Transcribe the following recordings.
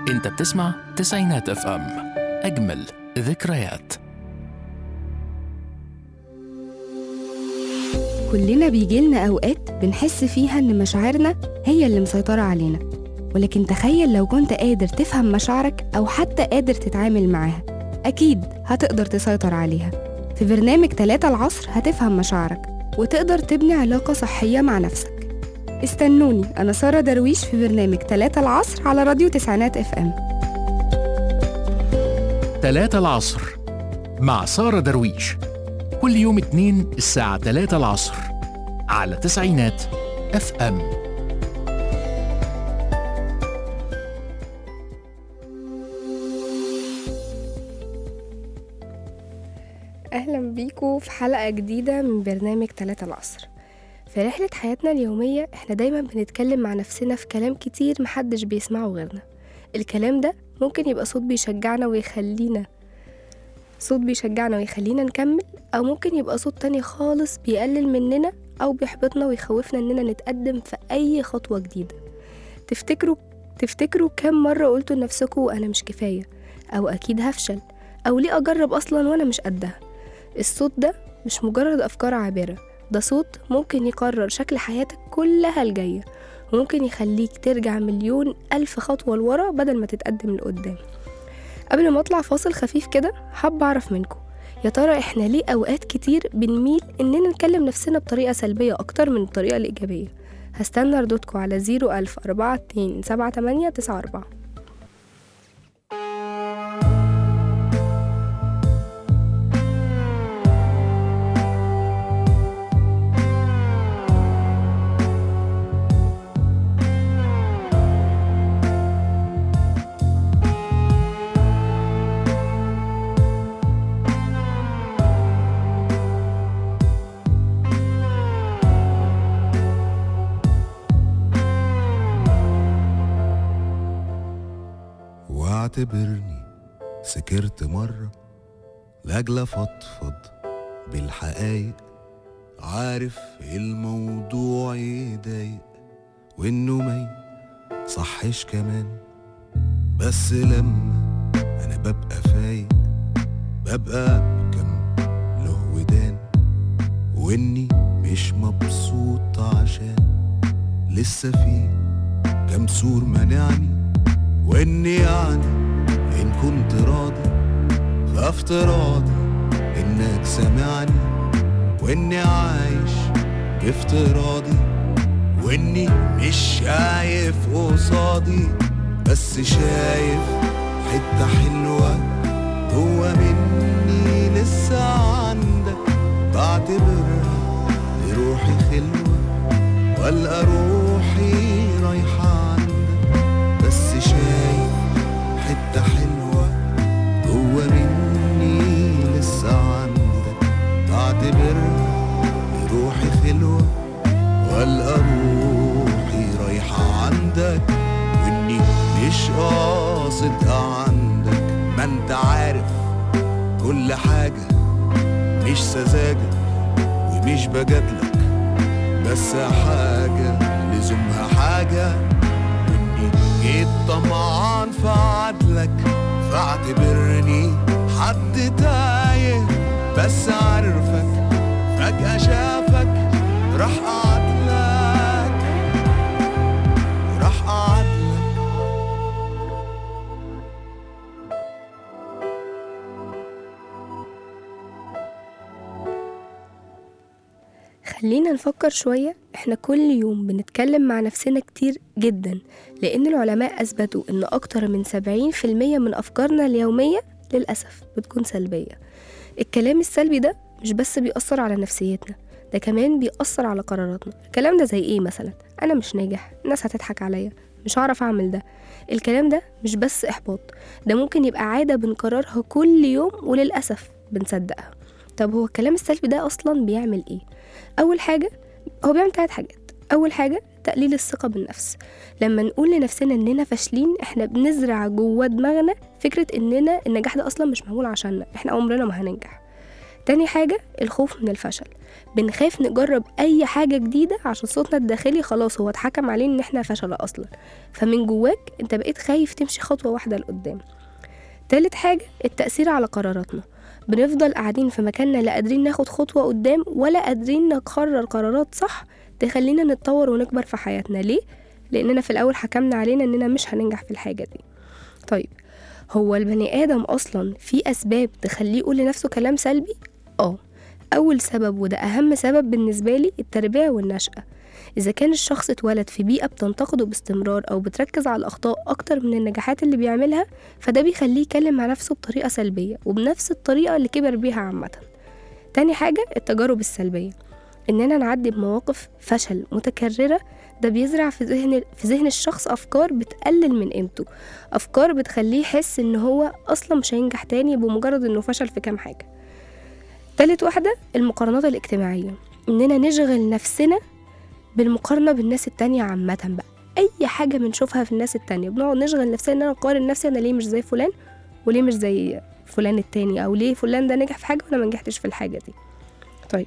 انت بتسمع تسعينات اف ام اجمل ذكريات كلنا بيجيلنا أوقات بنحس فيها إن مشاعرنا هي اللي مسيطرة علينا ولكن تخيل لو كنت قادر تفهم مشاعرك أو حتى قادر تتعامل معاها أكيد هتقدر تسيطر عليها في برنامج تلاتة العصر هتفهم مشاعرك وتقدر تبني علاقة صحية مع نفسك استنوني أنا سارة درويش في برنامج تلاتة العصر على راديو تسعينات اف ام تلاتة العصر مع سارة درويش كل يوم اتنين الساعة تلاتة العصر على تسعينات اف ام أهلا بيكم في حلقة جديدة من برنامج تلاتة العصر في رحلة حياتنا اليومية احنا دايما بنتكلم مع نفسنا في كلام كتير محدش بيسمعه غيرنا الكلام ده ممكن يبقى صوت بيشجعنا ويخلينا صوت بيشجعنا ويخلينا نكمل أو ممكن يبقى صوت تاني خالص بيقلل مننا أو بيحبطنا ويخوفنا إننا نتقدم في أي خطوة جديدة تفتكروا تفتكروا كم مرة قلتوا لنفسكوا أنا مش كفاية أو أكيد هفشل أو ليه أجرب أصلا وأنا مش قدها الصوت ده مش مجرد أفكار عابرة ده صوت ممكن يقرر شكل حياتك كلها الجاية وممكن يخليك ترجع مليون ألف خطوة لورا بدل ما تتقدم لقدام قبل ما أطلع فاصل خفيف كده حابة أعرف منكم يا ترى إحنا ليه أوقات كتير بنميل إننا نكلم نفسنا بطريقة سلبية أكتر من الطريقة الإيجابية هستنى ردودكم على زيرو ألف أربعة اتنين سبعة تمانية تسعة أربعة واعتبرني سكرت مرة لأجل أفضفض بالحقايق عارف الموضوع يضايق وإنه ما صحش كمان بس لما أنا ببقى فايق ببقى بكم له ودان وإني مش مبسوط عشان لسه في كم سور منعني واني يعني ان كنت راضي فافتراضي انك سامعني واني عايش بافتراضي واني مش شايف قصادي بس شايف حتة حلوة جوا مني لسه عندك بعتبرها لروحي خلوة والقى روحي رايحة عندك بس شايف حتة حلوة جوا مني لسه عندك بعتبرها لروحي خلوة والقى روحي رايحة عندك واني مش قاصد عندك ما انت عارف كل حاجة مش سذاجة ومش بجادلك بس حاجة لزومها حاجة واني جيت طمعان في عدلك فاعتبرني حد تايه بس عارفك فجأة شافك راح أعدلك راح أعدلك خلينا نفكر شوية احنا كل يوم بنتكلم مع نفسنا كتير جدا لأن العلماء أثبتوا إن أكتر من 70% من أفكارنا اليومية للأسف بتكون سلبية الكلام السلبي ده مش بس بيأثر على نفسيتنا ده كمان بيأثر على قراراتنا الكلام ده زي ايه مثلا أنا مش ناجح الناس هتضحك عليا مش هعرف أعمل ده الكلام ده مش بس إحباط ده ممكن يبقى عادة بنكررها كل يوم وللأسف بنصدقها طب هو الكلام السلبي ده أصلا بيعمل ايه أول حاجة هو بيعمل تلات حاجات أول حاجة تقليل الثقة بالنفس لما نقول لنفسنا إننا فاشلين إحنا بنزرع جوه دماغنا فكرة إننا النجاح ده أصلا مش معمول عشاننا إحنا عمرنا ما هننجح تاني حاجة الخوف من الفشل بنخاف نجرب أي حاجة جديدة عشان صوتنا الداخلي خلاص هو اتحكم عليه إن احنا فشلة أصلا فمن جواك انت بقيت خايف تمشي خطوة واحدة لقدام تالت حاجة التأثير على قراراتنا بنفضل قاعدين في مكاننا لا قادرين ناخد خطوة قدام ولا قادرين نقرر قرارات صح تخلينا نتطور ونكبر في حياتنا ليه؟ لأننا في الأول حكمنا علينا إننا مش هننجح في الحاجة دي طيب هو البني آدم أصلا في أسباب تخليه يقول لنفسه كلام سلبي؟ آه أول سبب وده أهم سبب بالنسبة لي التربية والنشأة إذا كان الشخص اتولد في بيئة بتنتقده باستمرار أو بتركز على الأخطاء أكتر من النجاحات اللي بيعملها فده بيخليه يتكلم مع نفسه بطريقة سلبية وبنفس الطريقة اللي كبر بيها عامة تاني حاجة التجارب السلبية إننا نعدي بمواقف فشل متكررة ده بيزرع في ذهن في ذهن الشخص أفكار بتقلل من قيمته أفكار بتخليه يحس إن هو أصلا مش هينجح تاني بمجرد إنه فشل في كام حاجة تالت واحدة المقارنات الاجتماعية إننا نشغل نفسنا بالمقارنة بالناس التانية عامة بقى أي حاجة بنشوفها في الناس التانية بنقعد نشغل نفسنا إن أنا أقارن نفسي أنا ليه مش زي فلان وليه مش زي فلان التاني أو ليه فلان ده نجح في حاجة وأنا منجحتش في الحاجة دي طيب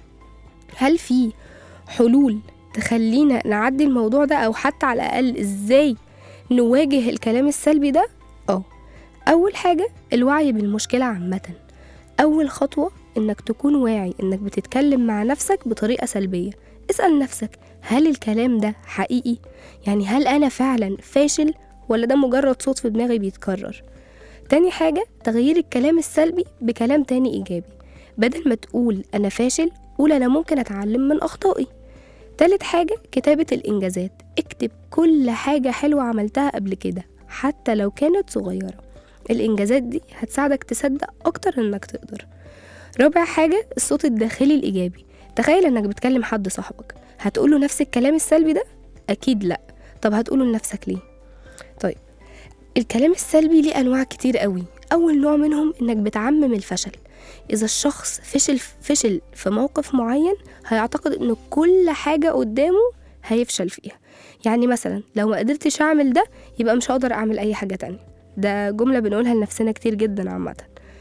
هل في حلول تخلينا نعدي الموضوع ده أو حتى على الأقل إزاي نواجه الكلام السلبي ده اه أول حاجة الوعي بالمشكلة عامة أول خطوة إنك تكون واعي إنك بتتكلم مع نفسك بطريقة سلبية اسأل نفسك هل الكلام ده حقيقي؟ يعني هل أنا فعلا فاشل ولا ده مجرد صوت في دماغي بيتكرر؟ تاني حاجة تغيير الكلام السلبي بكلام تاني إيجابي بدل ما تقول أنا فاشل قول أنا ممكن أتعلم من أخطائي تالت حاجة كتابة الإنجازات اكتب كل حاجة حلوة عملتها قبل كده حتى لو كانت صغيرة الإنجازات دي هتساعدك تصدق أكتر إنك تقدر رابع حاجة الصوت الداخلي الإيجابي تخيل إنك بتكلم حد صاحبك هتقوله نفس الكلام السلبي ده؟ أكيد لأ طب هتقوله لنفسك ليه؟ طيب الكلام السلبي ليه أنواع كتير قوي أول نوع منهم إنك بتعمم الفشل إذا الشخص فشل فشل في موقف معين هيعتقد إن كل حاجة قدامه هيفشل فيها يعني مثلا لو ما قدرتش أعمل ده يبقى مش هقدر أعمل أي حاجة تانية ده جملة بنقولها لنفسنا كتير جدا عامة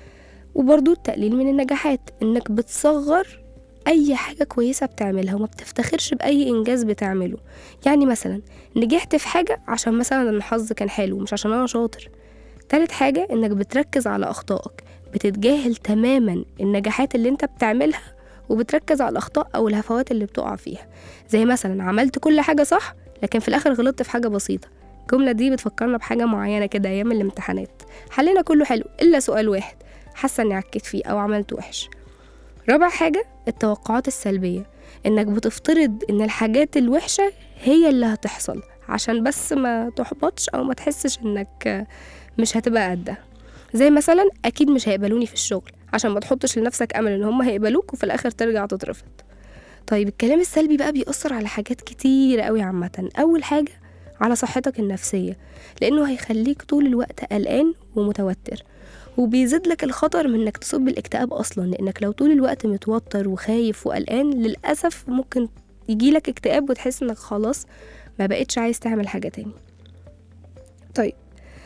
وبرضو التقليل من النجاحات إنك بتصغر أي حاجة كويسة بتعملها وما بتفتخرش بأي إنجاز بتعمله يعني مثلا نجحت في حاجة عشان مثلا الحظ كان حلو مش عشان أنا شاطر تالت حاجة إنك بتركز على أخطائك بتتجاهل تماما النجاحات اللي انت بتعملها وبتركز على الأخطاء أو الهفوات اللي بتقع فيها زي مثلا عملت كل حاجة صح لكن في الآخر غلطت في حاجة بسيطة الجملة دي بتفكرنا بحاجة معينة كده أيام الامتحانات حلينا كله حلو إلا سؤال واحد حاسة إني عكيت فيه أو عملت وحش رابع حاجة التوقعات السلبية إنك بتفترض إن الحاجات الوحشة هي اللي هتحصل عشان بس ما تحبطش أو ما تحسش إنك مش هتبقى قدها زي مثلا أكيد مش هيقبلوني في الشغل عشان ما تحطش لنفسك أمل إن هم هيقبلوك وفي الآخر ترجع تترفض طيب الكلام السلبي بقى بيأثر على حاجات كتير قوي عامة أول حاجة على صحتك النفسية لأنه هيخليك طول الوقت قلقان ومتوتر وبيزيد لك الخطر من انك تصاب بالاكتئاب اصلا لانك لو طول الوقت متوتر وخايف وقلقان للاسف ممكن يجيلك اكتئاب وتحس انك خلاص ما بقتش عايز تعمل حاجة تاني طيب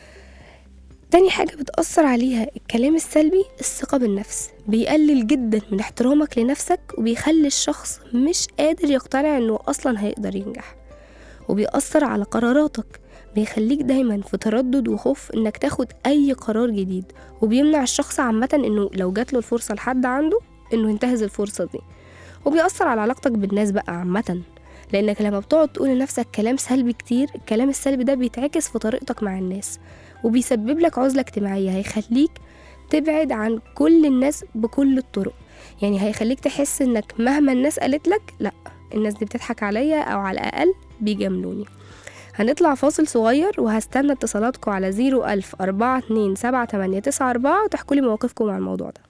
تاني حاجة بتأثر عليها الكلام السلبي الثقة بالنفس بيقلل جدا من احترامك لنفسك وبيخلي الشخص مش قادر يقتنع انه اصلا هيقدر ينجح وبيأثر على قراراتك بيخليك دايما في تردد وخوف انك تاخد اي قرار جديد وبيمنع الشخص عامة انه لو جاتله الفرصة لحد عنده انه ينتهز الفرصة دي وبيأثر على علاقتك بالناس بقى عامة لانك لما بتقعد تقول لنفسك كلام سلبي كتير الكلام السلبي ده بيتعكس في طريقتك مع الناس وبيسبب لك عزلة اجتماعية هيخليك تبعد عن كل الناس بكل الطرق يعني هيخليك تحس انك مهما الناس قالت لك لا الناس دي بتضحك عليا او على الاقل بيجاملوني هنطلع فاصل صغير وهستنى اتصالاتكم على زيرو ألف أربعة اتنين سبعة تمانية تسعة أربعة وتحكولي مواقفكم مع الموضوع ده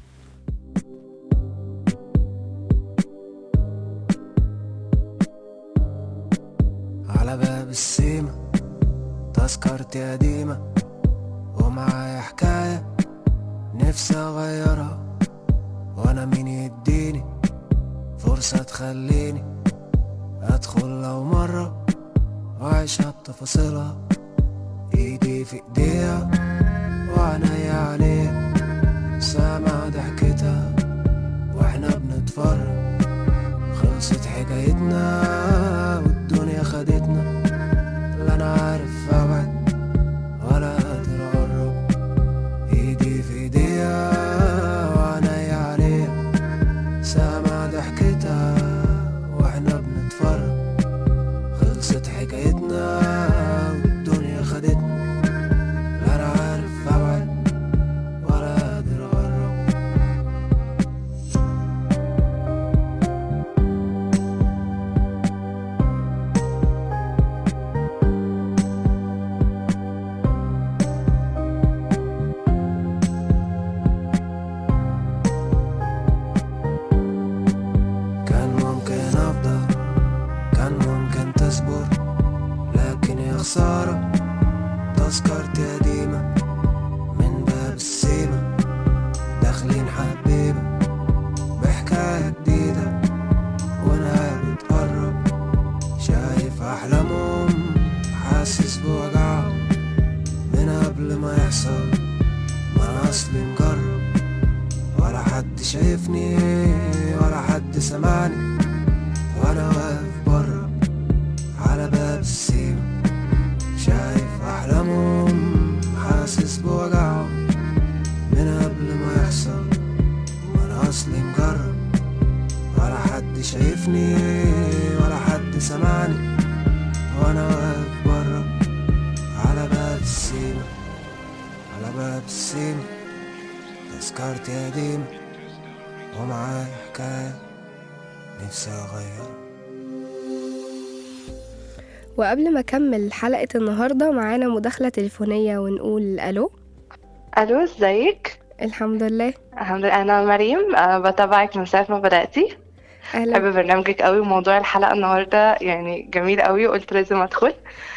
على باب السيمة تذكرتي قديمة ومعايا حكاية نفسي أغيرها وأنا مين يديني فرصة تخليني أدخل لو مرة وأعيشها بتفاصيلها إيدي في إيديها وعينيا عليها سامع ضحكتها خلصت حكايتنا والدنيا خدتنا لا انا عارف ابعد ولا قادر اقرب ايدي في ايديها وعينيا عليها سامع ضحكتها واحنا بنتفرج خلصت حكايتنا والدنيا خدتنا لا انا عارف ابعد ولا قادر اقرب كان ممكن افضل كان ممكن تصبر لكن يا خسارة تذكرتي قديمة من باب السيما داخلين حبيبة بحكاية جديدة وانا بتقرب شايف احلامهم حاسس بوجعهم من قبل ما يحصل ما انا اصلي مجرب ولا حد شايفني ولا حد سمعني وانا واقف بره على باب السيما شايف احلامهم حاسس بوجعهم من قبل ما يحصل وانا اصلي مجرب ولا حد شايفني ولا حد سمعني وانا واقف بره على باب السيما على باب السيما تذكرتي قديمة ومعايا حكاية نفسي أغيرها وقبل ما أكمل حلقة النهاردة معانا مداخلة تليفونية ونقول ألو الو ازيك الحمد لله الحمد لله انا مريم أه بتابعك من ساعه ما بداتي أهلا بحب برنامجك قوي وموضوع الحلقه النهارده يعني جميل قوي وقلت لازم ادخل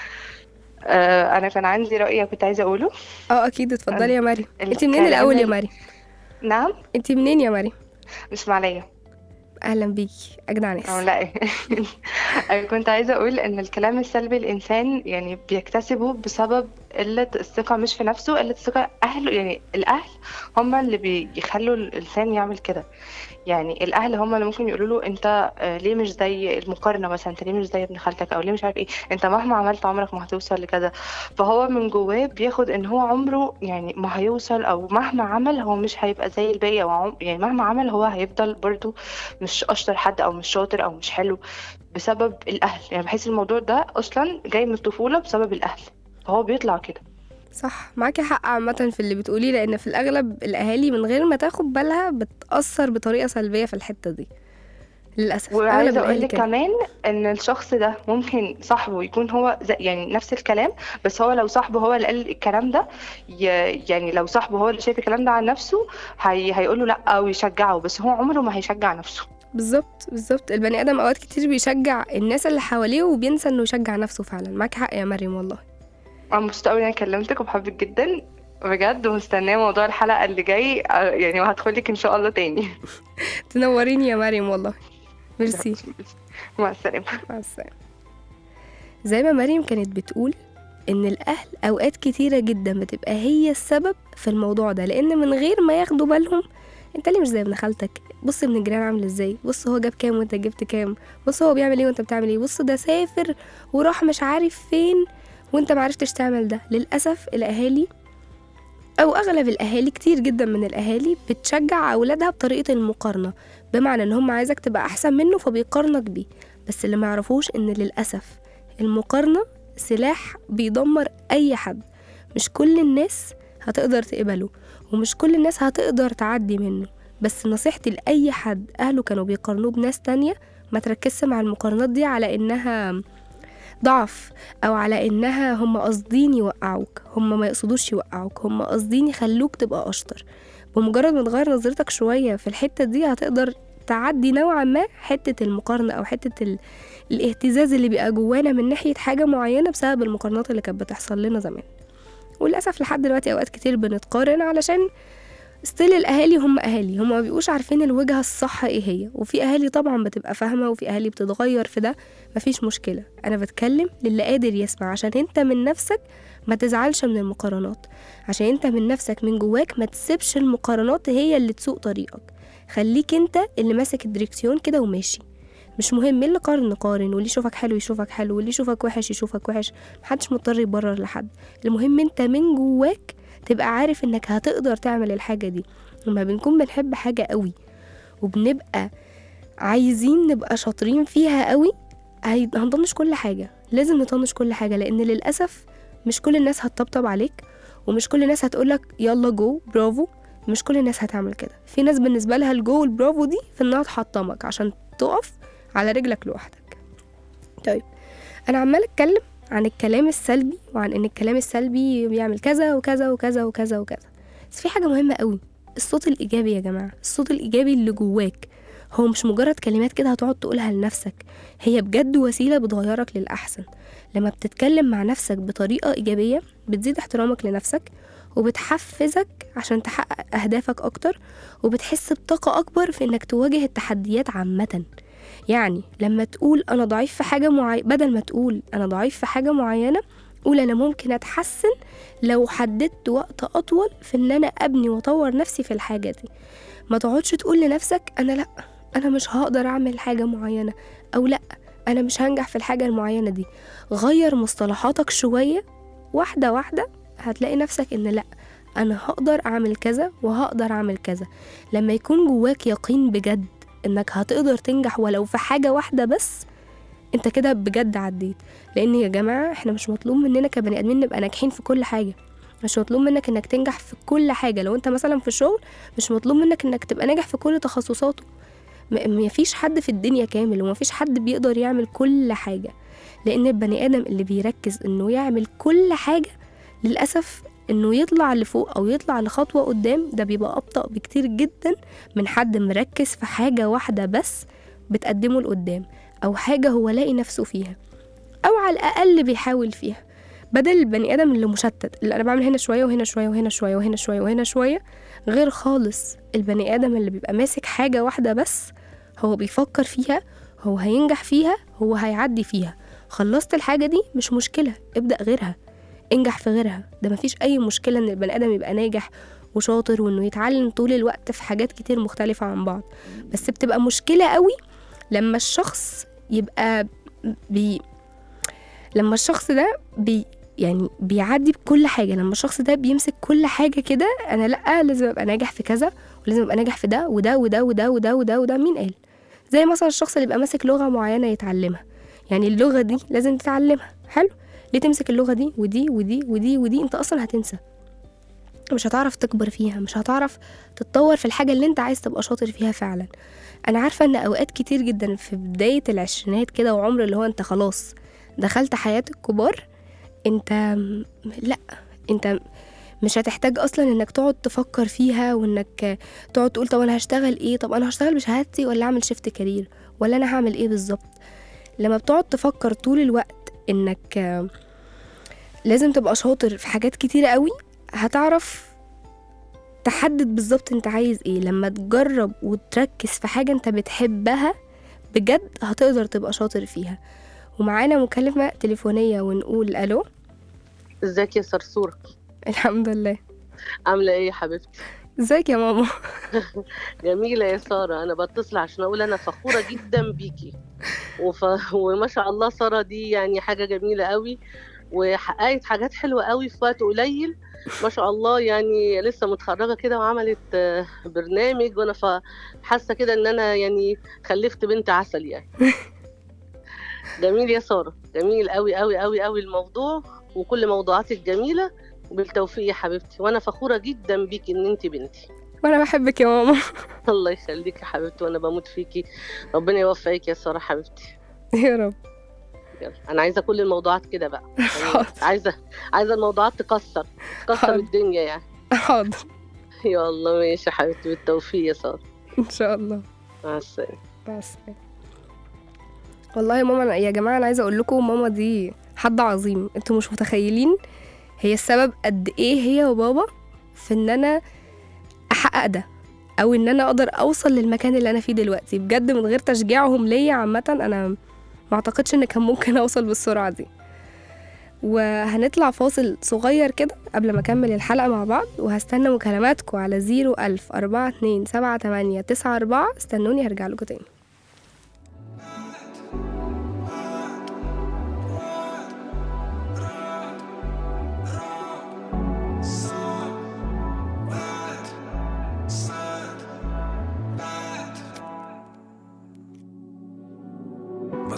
أه انا كان عندي راي كنت عايزه اقوله اه أكيد اتفضلي يا مريم انت منين الكلام الأول يا ال- مريم نعم انت منين يا مريم اسماعيليه أهلا بيكي أجدع أو ناس لا أنا كنت عايزة أقول إن الكلام السلبي الإنسان يعني بيكتسبه بسبب قلة الثقة مش في نفسه قلة الثقة أهله يعني الأهل هما اللي بيخلوا الإنسان يعمل كده يعني الأهل هما اللي ممكن يقولوا له أنت آه، ليه مش زي المقارنة مثلا أنت ليه مش زي ابن خالتك أو ليه مش عارف إيه أنت مهما عملت عمرك ما هتوصل لكذا فهو من جواه بياخد إن هو عمره يعني ما هيوصل أو مهما عمل هو مش هيبقى زي الباقي أو عم- يعني مهما عمل هو هيفضل برضو مش اشطر حد او مش شاطر او مش حلو بسبب الاهل يعني بحس الموضوع ده اصلا جاي من الطفوله بسبب الاهل فهو بيطلع كده صح معاكي حق عامة في اللي بتقوليه لأن في الأغلب الأهالي من غير ما تاخد بالها بتأثر بطريقة سلبية في الحتة دي للأسف أغلب وعايزه اقول الأهالي لك كده كمان ان الشخص ده ممكن صاحبه يكون هو زي يعني نفس الكلام بس هو لو صاحبه هو اللي قال الكلام ده ي- يعني لو صاحبه هو اللي شايف الكلام ده عن نفسه هي هيقول له لا ويشجعه بس هو عمره ما هيشجع نفسه بالظبط بالظبط البني آدم أوقات كتير بيشجع الناس اللي حواليه وبينسى إنه يشجع نفسه فعلا معاكي حق يا مريم والله انا مبسوطه قوي ان انا كلمتك وبحبك جدا بجد ومستنيه موضوع الحلقه اللي جاي آه، يعني وهدخلك ان شاء الله تاني تنوريني يا مريم والله ميرسي مع السلامه مع السلامة زي ما مريم كانت بتقول إن الأهل أوقات كتيرة جدا بتبقى هي السبب في الموضوع ده لأن من غير ما ياخدوا بالهم انت ليه مش زي ابن خالتك بص ابن الجيران عامل ازاي بص هو جاب كام وانت جبت كام بص هو بيعمل ايه وانت بتعمل ايه بص ده سافر وراح مش عارف فين وانت معرفتش تعمل ده للأسف الأهالي أو أغلب الأهالي كتير جدا من الأهالي بتشجع أولادها بطريقة المقارنة بمعنى إن هم عايزك تبقى أحسن منه فبيقارنك بيه بس اللي معرفوش إن للأسف المقارنة سلاح بيدمر أي حد مش كل الناس هتقدر تقبله ومش كل الناس هتقدر تعدي منه بس نصيحتي لأي حد أهله كانوا بيقارنوه بناس تانية ما تركزش مع المقارنات دي على إنها ضعف أو على إنها هم قاصدين يوقعوك هم ما يقصدوش يوقعوك هم قاصدين يخلوك تبقى أشطر بمجرد ما تغير نظرتك شوية في الحتة دي هتقدر تعدي نوعا ما حتة المقارنة أو حتة ال... الاهتزاز اللي بيبقى جوانا من ناحية حاجة معينة بسبب المقارنات اللي كانت بتحصل لنا زمان وللأسف لحد دلوقتي أوقات كتير بنتقارن علشان ستيل الأهالي هم أهالي هم ما بيبقوش عارفين الوجهة الصح إيه هي وفي أهالي طبعا بتبقى فاهمة وفي أهالي بتتغير في ده مفيش مشكلة أنا بتكلم للي قادر يسمع عشان أنت من نفسك ما تزعلش من المقارنات عشان أنت من نفسك من جواك ما تسيبش المقارنات هي اللي تسوق طريقك خليك أنت اللي ماسك الدريكسيون كده وماشي مش مهم اللي قارن نقارن واللي يشوفك حلو يشوفك حلو واللي يشوفك وحش يشوفك وحش محدش مضطر يبرر لحد المهم انت من جواك تبقى عارف انك هتقدر تعمل الحاجة دي لما بنكون بنحب حاجة قوي وبنبقى عايزين نبقى شاطرين فيها قوي هي- هنطنش كل حاجة لازم نطنش كل حاجة لأن للأسف مش كل الناس هتطبطب عليك ومش كل الناس هتقولك يلا جو برافو مش كل الناس هتعمل كده في ناس بالنسبة لها الجو والبرافو دي في انها تحطمك عشان تقف على رجلك لوحدك طيب انا عمال اتكلم عن الكلام السلبي وعن ان الكلام السلبي بيعمل كذا وكذا وكذا وكذا وكذا بس في حاجة مهمة قوي الصوت الإيجابي يا جماعة الصوت الإيجابي اللي جواك هو مش مجرد كلمات كده هتقعد تقولها لنفسك هي بجد وسيلة بتغيرك للأحسن لما بتتكلم مع نفسك بطريقة إيجابية بتزيد احترامك لنفسك وبتحفزك عشان تحقق أهدافك أكتر وبتحس بطاقة أكبر في إنك تواجه التحديات عامةً يعني لما تقول أنا ضعيف في حاجة معينة بدل ما تقول أنا ضعيف في حاجة معينة قول أنا ممكن أتحسن لو حددت وقت أطول في إن أنا أبني وأطور نفسي في الحاجة دي ما تقعدش تقول لنفسك أنا لأ أنا مش هقدر أعمل حاجة معينة أو لأ أنا مش هنجح في الحاجة المعينة دي غير مصطلحاتك شوية واحدة واحدة هتلاقي نفسك إن لأ أنا هقدر أعمل كذا وهقدر أعمل كذا لما يكون جواك يقين بجد إنك هتقدر تنجح ولو في حاجة واحدة بس انت كده بجد عديت لان يا جماعه احنا مش مطلوب مننا كبني ادمين نبقى ناجحين في كل حاجه مش مطلوب منك انك تنجح في كل حاجه لو انت مثلا في الشغل مش مطلوب منك انك تبقى ناجح في كل تخصصاته م- مفيش حد في الدنيا كامل ومفيش حد بيقدر يعمل كل حاجه لان البني ادم اللي بيركز انه يعمل كل حاجه للاسف انه يطلع لفوق او يطلع لخطوه قدام ده بيبقى ابطا بكتير جدا من حد مركز في حاجه واحده بس بتقدمه لقدام او حاجه هو لاقي نفسه فيها او على الاقل بيحاول فيها بدل البني ادم اللي مشتت اللي انا بعمل هنا شويه وهنا شويه وهنا شويه وهنا شويه وهنا شويه غير خالص البني ادم اللي بيبقى ماسك حاجه واحده بس هو بيفكر فيها هو هينجح فيها هو هيعدي فيها خلصت الحاجه دي مش مشكله ابدا غيرها انجح في غيرها ده مفيش اي مشكله ان البني ادم يبقى ناجح وشاطر وانه يتعلم طول الوقت في حاجات كتير مختلفه عن بعض بس بتبقى مشكله قوي لما الشخص يبقى بي لما الشخص ده بي يعني بيعدي بكل حاجه لما الشخص ده بيمسك كل حاجه كده انا لا لازم ابقى ناجح في كذا ولازم ابقى ناجح في ده وده وده وده وده وده وده مين قال زي مثلا الشخص اللي يبقى ماسك لغه معينه يتعلمها يعني اللغه دي لازم تتعلمها حلو ليه تمسك اللغه دي ودي ودي ودي ودي انت اصلا هتنسى مش هتعرف تكبر فيها مش هتعرف تتطور في الحاجه اللي انت عايز تبقى شاطر فيها فعلا انا عارفه ان اوقات كتير جدا في بدايه العشرينات كده وعمر اللي هو انت خلاص دخلت حياه الكبار انت م- لا انت مش هتحتاج اصلا انك تقعد تفكر فيها وانك تقعد تقول طب انا هشتغل ايه طب انا هشتغل بشهادتي ولا اعمل شيفت كارير ولا انا هعمل ايه بالظبط لما بتقعد تفكر طول الوقت انك آه، لازم تبقى شاطر في حاجات كتيرة قوي هتعرف تحدد بالظبط انت عايز ايه لما تجرب وتركز في حاجة انت بتحبها بجد هتقدر تبقى شاطر فيها ومعانا مكالمة تليفونية ونقول الو ازيك يا صرصورة الحمد لله عاملة ايه يا حبيبتي ازيك يا ماما جميلة يا سارة أنا بتصل عشان أقول أنا فخورة جدا بيكي وف... وما شاء الله سارة دي يعني حاجة جميلة قوي وحققت حاجات حلوة قوي في وقت قليل ما شاء الله يعني لسه متخرجة كده وعملت آه، برنامج وأنا ف- حاسة كده إن أنا يعني خلفت بنت عسل يعني جميل يا سارة جميل قوي قوي قوي قوي الموضوع وكل موضوعاتك جميلة وبالتوفيق يا حبيبتي وأنا فخورة جدا بيكي إن أنت بنتي وانا بحبك يا ماما الله يخليك يا حبيبتي وانا بموت فيكي ربنا يوفقك يا ساره حبيبتي يا رب يلا انا عايزه كل الموضوعات كده بقى يعني حاضر. عايزه عايزه الموضوعات تكسر تكسر حاضر. الدنيا يعني حاضر يلا ماشي يا حبيبتي بالتوفيق يا ساره ان شاء الله مع السلامه مع السلامة والله يا ماما أنا- يا جماعة أنا عايزة أقول لكم ماما دي حد عظيم انتوا مش متخيلين هي السبب قد إيه هي وبابا في إن أنا أحقق ده أو إن أنا أقدر أوصل للمكان اللي أنا فيه دلوقتي بجد من غير تشجيعهم ليا عامة أنا ما أعتقدش إن كان ممكن أوصل بالسرعة دي وهنطلع فاصل صغير كده قبل ما أكمل الحلقة مع بعض وهستنى مكالماتكم على زيرو ألف أربعة اتنين سبعة تمانية تسعة أربعة استنوني هرجع لكم تاني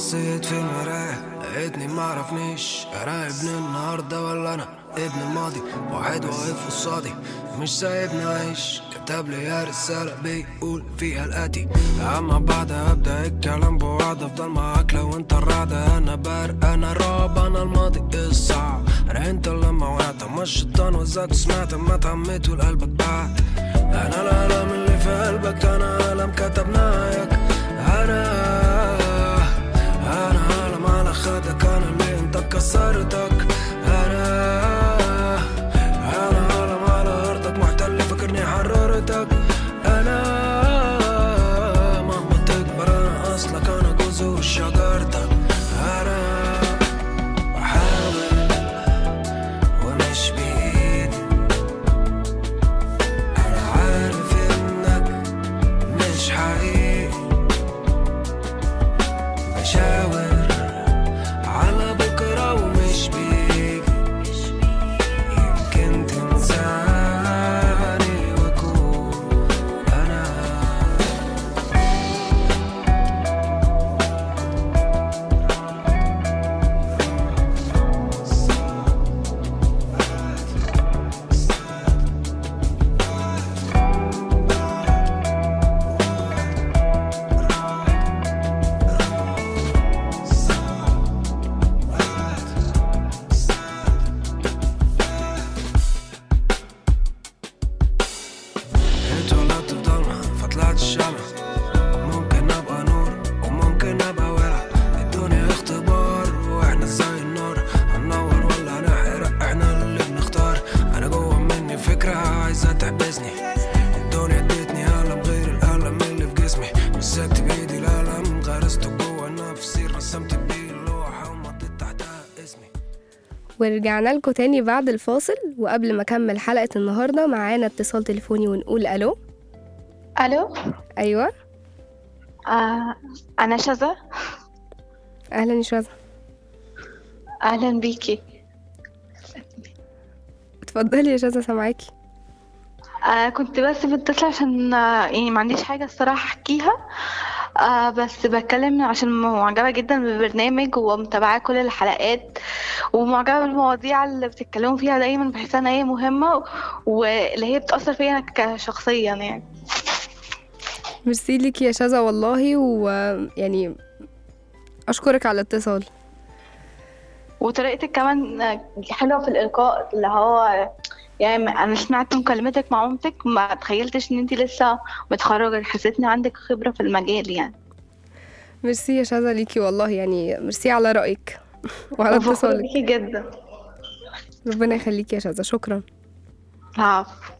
بصيت في المراية لقيتني معرفنيش انا ابن النهاردة ولا انا ابن الماضي واحد واقف قصادي مش سايبني اعيش كتب لي رسالة بيقول فيها الاتي اما بعد ابدا الكلام بوعد افضل معاك لو انت الرعدة انا بارق انا رعب انا الماضي الصعب انا انت لما وقعت مش الشيطان وزاك سمعت ما تميت ولقلبك بعد انا الالم اللي في قلبك انا الم كتبناك انا انا عالم على خدك انا اللي انت كسرتك انا انا عالم على ارضك محتل فاكرني حررتك انا مهما تكبر انا اصلك انا جذور شجرتك انا بحاول ومش بايدي انا عارف انك مش حقيقي بشاور على بكرة ومش بيجي يمكن تنساني واكون انا اتولدت في ضلمة فطلعت الشمع ممكن ابقى نور وممكن ابقى ولع الدنيا اختبار واحنا زي النار هننور ولا هنحرق احنا اللي بنختار انا جوه مني فكرة عايزة تحبسني الدنيا ادتني قلم غير القلم اللي في جسمي مسكت بايدي القلم غرسته جوه نفسي رسمت بيه اللوحة ومضيت تحتها اسمي ورجعنا لكم تاني بعد الفاصل وقبل ما أكمل حلقة النهاردة معانا اتصال تليفوني ونقول ألو الو أيوة آه انا شذا أهلا يا شاذة اهلا بيكي اتفضلي يا شاذة سامعاكي آه كنت بس بتصل عشان آه يعني ما عنديش حاجة الصراحة احكيها آه بس بتكلم عشان معجبة جدا بالبرنامج ومتابعة كل الحلقات ومعجبة بالمواضيع اللي بتتكلموا فيها دايما بحسها ان هي مهمة واللي هي بتأثر فيا انا كشخصيا يعني ميرسي ليكي يا شاذة والله ويعني أشكرك على الاتصال وطريقتك كمان آه، حلوة في الإلقاء اللي هو يعني أنا سمعت مكالمتك مع مامتك ما تخيلتش إن أنتي لسه متخرجة حسيت إن عندك خبرة في المجال يعني ميرسي يا شاذة ليكي والله يعني ميرسي على رأيك وعلى وفخورة اتصالك بيكي جدا ربنا يخليكي يا شاذة شكرا العفو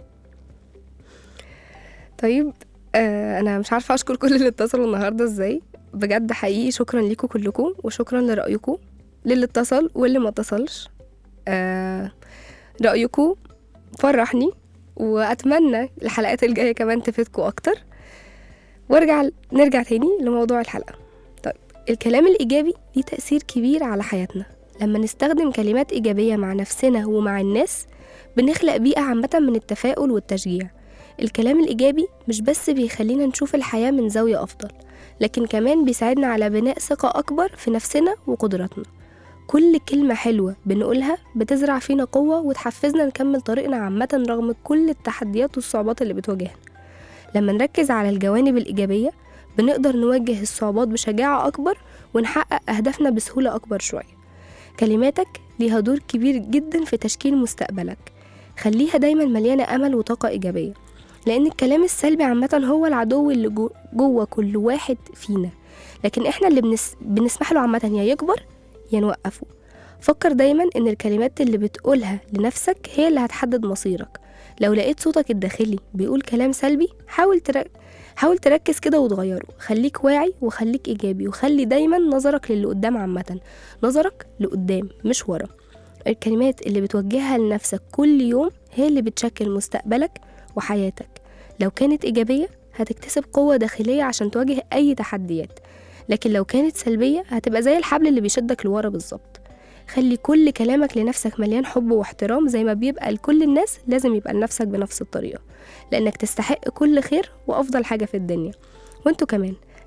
طيب آه انا مش عارفه اشكر كل اللي اتصلوا النهارده ازاي بجد حقيقي شكرا ليكم كلكم وشكرا لرايكم للي اتصل واللي ما اتصلش آه رايكم فرحني واتمنى الحلقات الجايه كمان تفيدكم اكتر وارجع نرجع تاني لموضوع الحلقه طيب الكلام الايجابي ليه تاثير كبير على حياتنا لما نستخدم كلمات ايجابيه مع نفسنا ومع الناس بنخلق بيئه عامه من التفاؤل والتشجيع الكلام الإيجابي مش بس بيخلينا نشوف الحياة من زاوية أفضل لكن كمان بيساعدنا على بناء ثقة أكبر في نفسنا وقدراتنا كل كلمة حلوة بنقولها بتزرع فينا قوة وتحفزنا نكمل طريقنا عامة رغم كل التحديات والصعوبات اللي بتواجهنا لما نركز على الجوانب الإيجابية بنقدر نواجه الصعوبات بشجاعة أكبر ونحقق أهدافنا بسهولة أكبر شوية كلماتك ليها دور كبير جدا في تشكيل مستقبلك خليها دايما مليانة أمل وطاقة إيجابية لأن الكلام السلبي عامة هو العدو اللي جو- جوه كل واحد فينا لكن احنا اللي بنس... بنسمح له عامة يا يكبر يا نوقفه فكر دايما ان الكلمات اللي بتقولها لنفسك هي اللي هتحدد مصيرك لو لقيت صوتك الداخلي بيقول كلام سلبي حاول تر... حاول تركز كده وتغيره خليك واعي وخليك ايجابي وخلي دايما نظرك للي قدام عامة نظرك لقدام مش ورا الكلمات اللي بتوجهها لنفسك كل يوم هي اللي بتشكل مستقبلك وحياتك لو كانت إيجابية هتكتسب قوة داخلية عشان تواجه أي تحديات لكن لو كانت سلبية هتبقى زي الحبل اللي بيشدك لورا بالظبط خلي كل كلامك لنفسك مليان حب واحترام زي ما بيبقى لكل الناس لازم يبقى لنفسك بنفس الطريقة لأنك تستحق كل خير وأفضل حاجة في الدنيا وانتوا كمان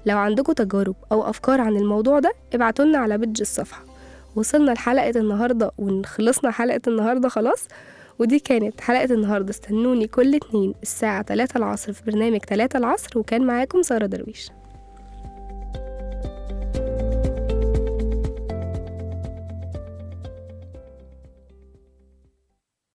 لو عندكم تجارب أو أفكار عن الموضوع ده ابعتولنا على بيدج الصفحة وصلنا لحلقة النهاردة وخلصنا حلقة النهاردة خلاص ودي كانت حلقة النهاردة استنوني كل اتنين الساعة 3 العصر في برنامج 3 العصر وكان معاكم سارة درويش